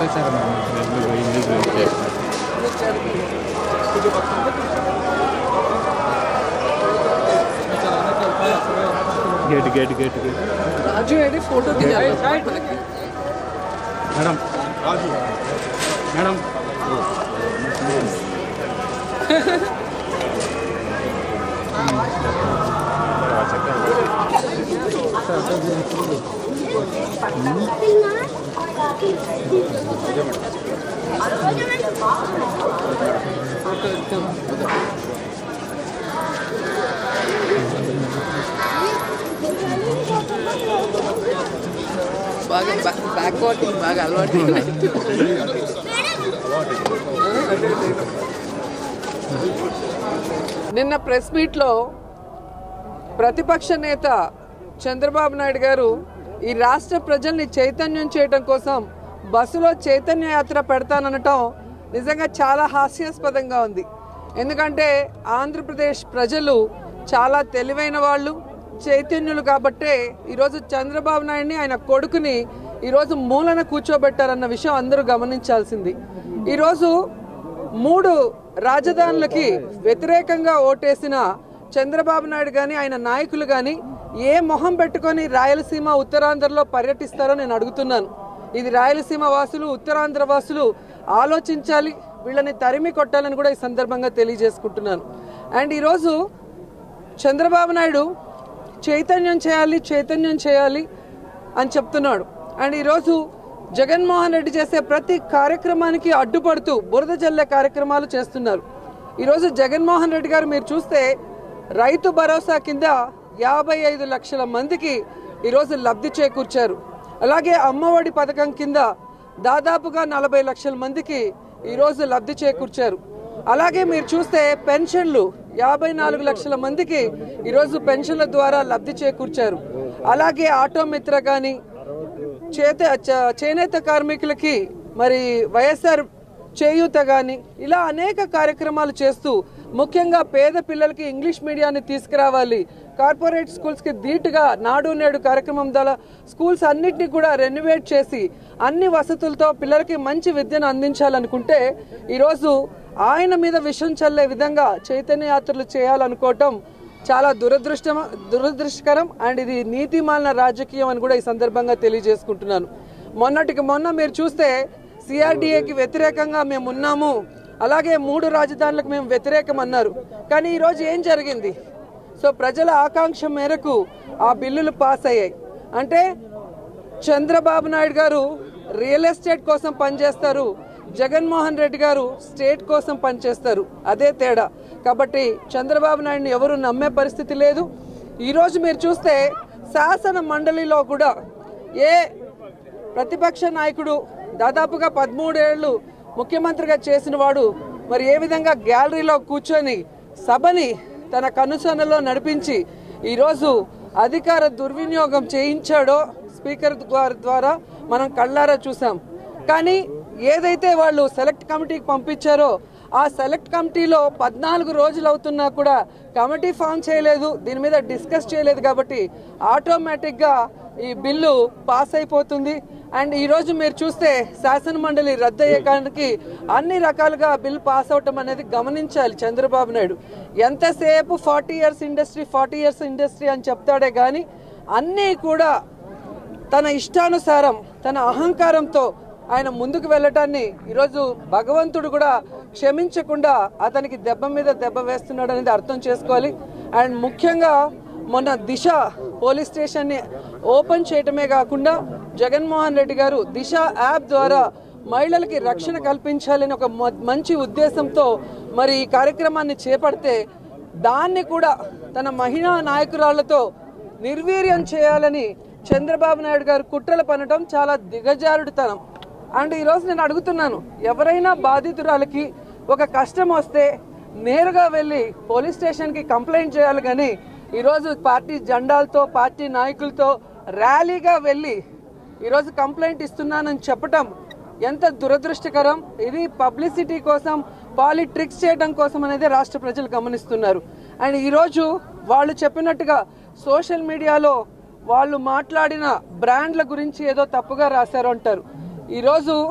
చేశారు ఎందుకు ఎందుకు చేస్తారు gate gate gate gate Raju ఏడి ఫోటో తీయాలి మనకి మేడం మేడం ఫోటో ఇద్దాం బాగా బ్యాక్ వాకింగ్ బాగా అలవాటు నిన్న ప్రెస్ మీట్లో ప్రతిపక్ష నేత చంద్రబాబు నాయుడు గారు ఈ రాష్ట్ర ప్రజల్ని చైతన్యం చేయడం కోసం బస్సులో చైతన్య యాత్ర పెడతాననటం నిజంగా చాలా హాస్యాస్పదంగా ఉంది ఎందుకంటే ఆంధ్రప్రదేశ్ ప్రజలు చాలా తెలివైన వాళ్ళు చైతన్యులు కాబట్టే ఈరోజు చంద్రబాబు నాయుడిని ఆయన కొడుకుని ఈరోజు మూలన కూర్చోబెట్టారన్న విషయం అందరూ గమనించాల్సింది ఈరోజు మూడు రాజధానులకి వ్యతిరేకంగా ఓటేసిన చంద్రబాబు నాయుడు కానీ ఆయన నాయకులు కానీ ఏ మొహం పెట్టుకొని రాయలసీమ ఉత్తరాంధ్రలో పర్యటిస్తారో నేను అడుగుతున్నాను ఇది రాయలసీమ వాసులు ఉత్తరాంధ్ర వాసులు ఆలోచించాలి వీళ్ళని తరిమి కొట్టాలని కూడా ఈ సందర్భంగా తెలియజేసుకుంటున్నాను అండ్ ఈరోజు చంద్రబాబు నాయుడు చైతన్యం చేయాలి చైతన్యం చేయాలి అని చెప్తున్నాడు అండ్ ఈరోజు జగన్మోహన్ రెడ్డి చేసే ప్రతి కార్యక్రమానికి అడ్డుపడుతూ బురద జల్లే కార్యక్రమాలు చేస్తున్నారు ఈరోజు జగన్మోహన్ రెడ్డి గారు మీరు చూస్తే రైతు భరోసా కింద యాభై ఐదు లక్షల మందికి ఈరోజు లబ్ధి చేకూర్చారు అలాగే అమ్మఒడి పథకం కింద దాదాపుగా నలభై లక్షల మందికి ఈరోజు లబ్ధి చేకూర్చారు అలాగే మీరు చూస్తే పెన్షన్లు యాభై నాలుగు లక్షల మందికి ఈరోజు పెన్షన్ల ద్వారా లబ్ధి చేకూర్చారు అలాగే ఆటో మిత్ర కానీ చేత చ- చేనేత కార్మికులకి మరి వైఎస్ఆర్ చేయూత కానీ ఇలా అనేక కార్యక్రమాలు చేస్తూ ముఖ్యంగా పేద పిల్లలకి ఇంగ్లీష్ మీడియాన్ని తీసుకురావాలి కార్పొరేట్ స్కూల్స్కి ధీటుగా నాడు నేడు కార్యక్రమం ద్వారా స్కూల్స్ అన్నిటినీ కూడా రెనోవేట్ చేసి అన్ని వసతులతో పిల్లలకి మంచి విద్యను అందించాలనుకుంటే ఈరోజు ఆయన మీద విషం చల్లే విధంగా చైతన్య యాత్రలు చేయాలనుకోవటం చాలా దురదృష్టం దురదృష్టకరం అండ్ ఇది నీతిమాలిన రాజకీయం అని కూడా ఈ సందర్భంగా తెలియజేసుకుంటున్నాను మొన్నటికి మొన్న మీరు చూస్తే సిఆర్డీఏకి వ్యతిరేకంగా మేము ఉన్నాము అలాగే మూడు రాజధానులకు మేము వ్యతిరేకం అన్నారు కానీ ఈరోజు ఏం జరిగింది సో ప్రజల ఆకాంక్ష మేరకు ఆ బిల్లులు పాస్ అయ్యాయి అంటే చంద్రబాబు నాయుడు గారు రియల్ ఎస్టేట్ కోసం పనిచేస్తారు జగన్మోహన్ రెడ్డి గారు స్టేట్ కోసం పనిచేస్తారు అదే తేడా కాబట్టి చంద్రబాబు నాయుడిని ఎవరు నమ్మే పరిస్థితి లేదు ఈరోజు మీరు చూస్తే శాసన మండలిలో కూడా ఏ ప్రతిపక్ష నాయకుడు దాదాపుగా పదమూడేళ్లు ముఖ్యమంత్రిగా చేసిన వాడు మరి ఏ విధంగా గ్యాలరీలో కూర్చొని సభని తన కనుసనలో నడిపించి ఈరోజు అధికార దుర్వినియోగం చేయించాడో స్పీకర్ గారి ద్వారా మనం కళ్ళారా చూసాం కానీ ఏదైతే వాళ్ళు సెలెక్ట్ కమిటీకి పంపించారో ఆ సెలెక్ట్ కమిటీలో పద్నాలుగు రోజులు అవుతున్నా కూడా కమిటీ ఫామ్ చేయలేదు దీని మీద డిస్కస్ చేయలేదు కాబట్టి ఆటోమేటిక్గా ఈ బిల్లు పాస్ అయిపోతుంది అండ్ ఈరోజు మీరు చూస్తే శాసన మండలి రద్దు అయ్యేకానికి అన్ని రకాలుగా బిల్ పాస్ అవటం అనేది గమనించాలి చంద్రబాబు నాయుడు ఎంతసేపు forty years industry forty years industry అని చెప్తాడే కానీ అన్నీ కూడా తన ఇష్టానుసారం తన అహంకారంతో ఆయన ముందుకు వెళ్ళటాన్ని ఈరోజు భగవంతుడు కూడా క్షమించకుండా అతనికి దెబ్బ మీద దెబ్బ వేస్తున్నాడు అనేది అర్థం చేసుకోవాలి అండ్ ముఖ్యంగా మొన్న దిశ పోలీస్ స్టేషన్ని ఓపెన్ చేయటమే కాకుండా జగన్మోహన్ రెడ్డి గారు దిశ యాప్ ద్వారా మహిళలకి రక్షణ కల్పించాలని ఒక మ- మంచి ఉద్దేశంతో మరి ఈ కార్యక్రమాన్ని చేపడితే దాన్ని కూడా తన మహిళా నాయకురాళ్లతో నిర్వీర్యం చేయాలని చంద్రబాబు నాయుడు గారు కుట్రలు పనడం చాలా దిగజారుడుతనం అండ్ ఈరోజు నేను అడుగుతున్నాను ఎవరైనా బాధితురాలకి ఒక కష్టం వస్తే నేరుగా వెళ్ళి పోలీస్ స్టేషన్కి కంప్లైంట్ చేయాలి కానీ ఈరోజు పార్టీ జెండాలతో పార్టీ నాయకులతో ర్యాలీగా వెళ్ళి ఈరోజు కంప్లైంట్ ఇస్తున్నానని చెప్పటం ఎంత దురదృష్టకరం ఇది పబ్లిసిటీ కోసం పాలిట్రిక్స్ చేయడం కోసం అనేది రాష్ట్ర ప్రజలు గమనిస్తున్నారు అండ్ ఈరోజు వాళ్ళు చెప్పినట్టుగా సోషల్ మీడియాలో వాళ్ళు మాట్లాడిన బ్రాండ్ల గురించి ఏదో తప్పుగా రాశారు అంటారు ఈరోజు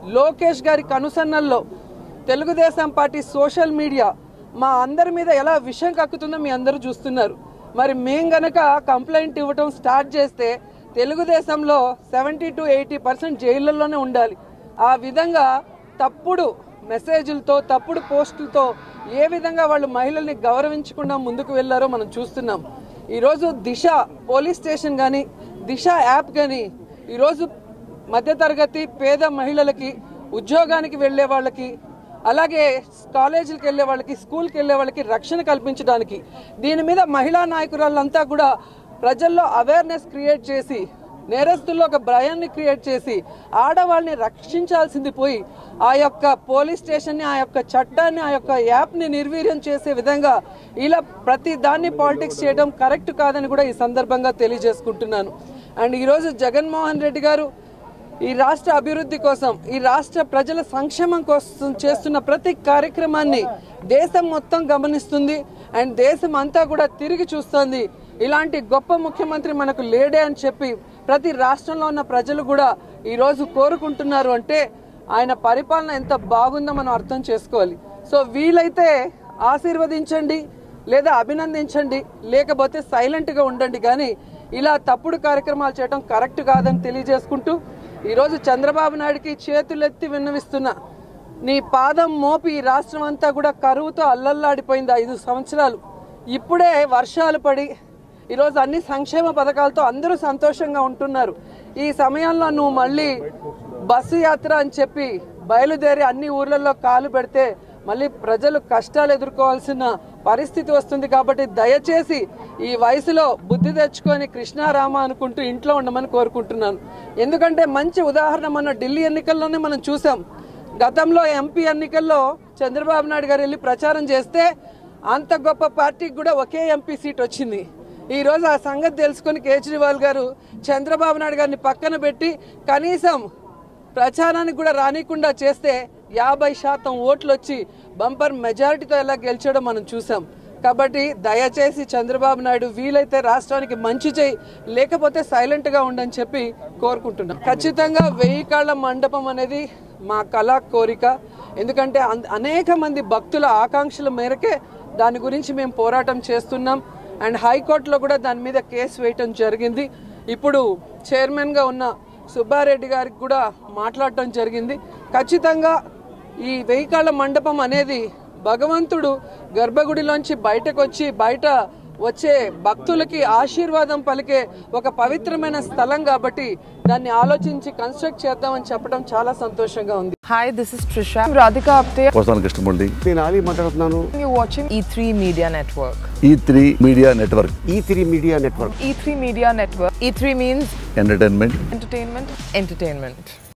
లోకేష్ గారి కనుసన్నల్లో తెలుగుదేశం పార్టీ సోషల్ మీడియా మా అందరి మీద ఎలా విషం కక్కుతుందో మీ అందరూ చూస్తున్నారు మరి మేం గనక కంప్లైంట్ ఇవ్వటం స్టార్ట్ చేస్తే తెలుగుదేశంలో సెవెంటీ టు ఎయిటీ పర్సెంట్ జైళ్ళల్లోనే ఉండాలి ఆ విధంగా తప్పుడు మెసేజ్లతో తప్పుడు పోస్టులతో ఏ విధంగా వాళ్ళు మహిళల్ని గౌరవించకుండా ముందుకు వెళ్ళారో మనం చూస్తున్నాం ఈరోజు దిశ పోలీస్ స్టేషన్ కానీ దిశ యాప్ కానీ ఈరోజు మధ్యతరగతి పేద మహిళలకి ఉద్యోగానికి వెళ్ళే వాళ్ళకి అలాగే కాలేజీలకు వెళ్ళే వాళ్ళకి స్కూల్కి వెళ్ళే వాళ్ళకి రక్షణ కల్పించడానికి దీని మీద మహిళా నాయకురాళ్ళంతా కూడా ప్రజల్లో అవేర్నెస్ క్రియేట్ చేసి నేరస్తుల్లో ఒక భయాన్ని క్రియేట్ చేసి ఆడవాళ్ళని రక్షించాల్సింది పోయి ఆ యొక్క పోలీస్ స్టేషన్ని ఆ యొక్క చట్టాన్ని ఆ యొక్క యాప్ని నిర్వీర్యం చేసే విధంగా ఇలా ప్రతి దాన్ని పాలిటిక్స్ చేయడం కరెక్ట్ కాదని కూడా ఈ సందర్భంగా తెలియజేసుకుంటున్నాను అండ్ ఈరోజు జగన్మోహన్ రెడ్డి గారు ఈ రాష్ట్ర అభివృద్ధి కోసం ఈ రాష్ట్ర ప్రజల సంక్షేమం కోసం చేస్తున్న ప్రతి కార్యక్రమాన్ని దేశం మొత్తం గమనిస్తుంది అండ్ దేశం అంతా కూడా తిరిగి చూస్తుంది ఇలాంటి గొప్ప ముఖ్యమంత్రి మనకు లేడే అని చెప్పి ప్రతి రాష్ట్రంలో ఉన్న ప్రజలు కూడా ఈరోజు కోరుకుంటున్నారు అంటే ఆయన పరిపాలన ఎంత బాగుందో మనం అర్థం చేసుకోవాలి సో వీలైతే ఆశీర్వదించండి లేదా అభినందించండి లేకపోతే సైలెంట్గా ఉండండి కానీ ఇలా తప్పుడు కార్యక్రమాలు చేయడం కరెక్ట్ కాదని తెలియజేసుకుంటూ ఈరోజు చంద్రబాబు నాయుడికి చేతులెత్తి విన్నవిస్తున్నా నీ పాదం మోపి ఈ రాష్ట్రం అంతా కూడా కరువుతో అల్లల్లాడిపోయింది ఐదు సంవత్సరాలు ఇప్పుడే వర్షాలు పడి ఈరోజు అన్ని సంక్షేమ పథకాలతో అందరూ సంతోషంగా ఉంటున్నారు ఈ సమయంలో నువ్వు మళ్ళీ బస్సు యాత్ర అని చెప్పి బయలుదేరి అన్ని ఊర్లలో కాలు పెడితే మళ్ళీ ప్రజలు కష్టాలు ఎదుర్కోవాల్సిన పరిస్థితి వస్తుంది కాబట్టి దయచేసి ఈ వయసులో బుద్ధి తెచ్చుకొని కృష్ణారామ అనుకుంటూ ఇంట్లో ఉండమని కోరుకుంటున్నాను ఎందుకంటే మంచి ఉదాహరణ మన ఢిల్లీ ఎన్నికల్లోనే మనం చూసాం గతంలో ఎంపీ ఎన్నికల్లో చంద్రబాబు నాయుడు గారు వెళ్ళి ప్రచారం చేస్తే అంత గొప్ప పార్టీకి కూడా ఒకే ఎంపీ సీట్ వచ్చింది ఈ రోజు ఆ సంగతి తెలుసుకొని కేజ్రీవాల్ గారు చంద్రబాబు నాయుడు గారిని పక్కన పెట్టి కనీసం ప్రచారానికి కూడా రానికుండా చేస్తే యాభై శాతం ఓట్లు వచ్చి బంపర్ మెజారిటీతో ఎలా గెలిచాడో మనం చూసాం కాబట్టి దయచేసి చంద్రబాబు నాయుడు వీలైతే రాష్ట్రానికి మంచి చేయి లేకపోతే సైలెంట్గా ఉండని చెప్పి కోరుకుంటున్నాం ఖచ్చితంగా వెయ్యి కాళ్ళ మండపం అనేది మా కళ కోరిక ఎందుకంటే అన్- అనేక మంది భక్తుల ఆకాంక్షల మేరకే దాని గురించి మేము పోరాటం చేస్తున్నాం అండ్ హైకోర్టులో కూడా దాని మీద కేసు వేయటం జరిగింది ఇప్పుడు చైర్మన్గా ఉన్న సుబ్బారెడ్డి గారికి కూడా మాట్లాడటం జరిగింది ఖచ్చితంగా ఈ వెయ్యికాళ్ళ మండపం అనేది భగవంతుడు గర్భగుడిలోంచి బయటకు వచ్చి బయట వచ్చే భక్తులకి ఆశీర్వాదం పలికే ఒక పవిత్రమైన స్థలం కాబట్టి దాన్ని ఆలోచించి కన్స్ట్రక్ట్ చేద్దామని చెప్పడం చాలా సంతోషంగా ఉంది Hi, this is Trisha. I'm Radhika Apte. వస్తాను కృష్ణమూర్తి నేను ఆలీ మాట్లాడుతున్నాను You're watching E3 Media Network. E three media network E three media network E3 Media Network. E3 means entertainment entertainment, entertainment.